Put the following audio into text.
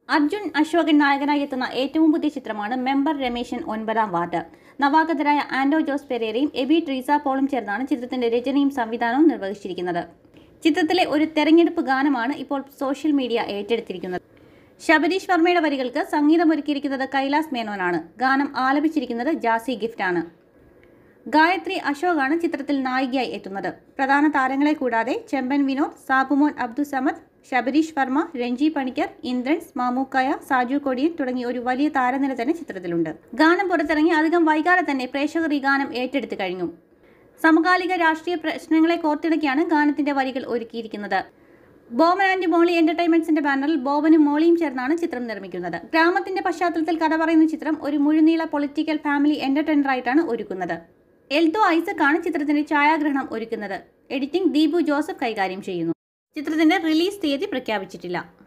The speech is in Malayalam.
അർജുൻ അശോകൻ നായകനായി എത്തുന്ന ഏറ്റവും പുതിയ ചിത്രമാണ് മെമ്പർ രമേശൻ ഒൻപതാം വാർഡ് നവാഗതരായ ആൻഡോ ജോസ് പെരേരയും എബി ട്രീസ പോളും ചേർന്നാണ് ചിത്രത്തിന്റെ രചനയും സംവിധാനവും നിർവഹിച്ചിരിക്കുന്നത് ചിത്രത്തിലെ ഒരു തെരഞ്ഞെടുപ്പ് ഗാനമാണ് ഇപ്പോൾ സോഷ്യൽ മീഡിയ ഏറ്റെടുത്തിരിക്കുന്നത് ശബരീഷ് വർമ്മയുടെ വരികൾക്ക് സംഗീതമൊരുക്കിയിരിക്കുന്നത് കൈലാസ് മേനോനാണ് ഗാനം ആലപിച്ചിരിക്കുന്നത് ജാസി ഗിഫ്റ്റാണ് ഗായത്രി അശോകാണ് ചിത്രത്തിൽ നായികയായി എത്തുന്നത് പ്രധാന താരങ്ങളെ കൂടാതെ ചെമ്പൻ വിനോദ് സാബുമോൻ അബ്ദുസമദ് ശബരീഷ് വർമ്മ രഞ്ജി പണിക്കർ ഇന്ദ്രൻസ് മാമൂക്കായ സാജു കൊടിയൻ തുടങ്ങിയ ഒരു വലിയ താരനിര തന്നെ ചിത്രത്തിലുണ്ട് ഗാനം പുറത്തിറങ്ങി അധികം വൈകാതെ തന്നെ പ്രേക്ഷകർ ഈ ഗാനം ഏറ്റെടുത്തു കഴിഞ്ഞു സമകാലിക രാഷ്ട്രീയ പ്രശ്നങ്ങളെ കോർത്തിണക്കിയാണ് ഗാനത്തിന്റെ വരികൾ ഒരുക്കിയിരിക്കുന്നത് ബോബൻ ആൻഡ് മോളി എന്റർടൈൻമെന്റ്സിന്റെ ബാനറിൽ ബോബനും മോളിയും ചേർന്നാണ് ചിത്രം നിർമ്മിക്കുന്നത് ഗ്രാമത്തിന്റെ പശ്ചാത്തലത്തിൽ കഥ പറയുന്ന ചിത്രം ഒരു മുഴുനീള പൊളിറ്റിക്കൽ ഫാമിലി എന്റർടൈനറായിട്ടാണ് ഒരുക്കുന്നത് എൽദോ ഐസക് ആണ് ചിത്രത്തിന്റെ ഛായാഗ്രഹണം ഒരുക്കുന്നത് എഡിറ്റിംഗ് ദീപു ജോസഫ് കൈകാര്യം ചെയ്യുന്നു ചിത്രത്തിന്റെ റിലീസ് തീയതി പ്രഖ്യാപിച്ചിട്ടില്ല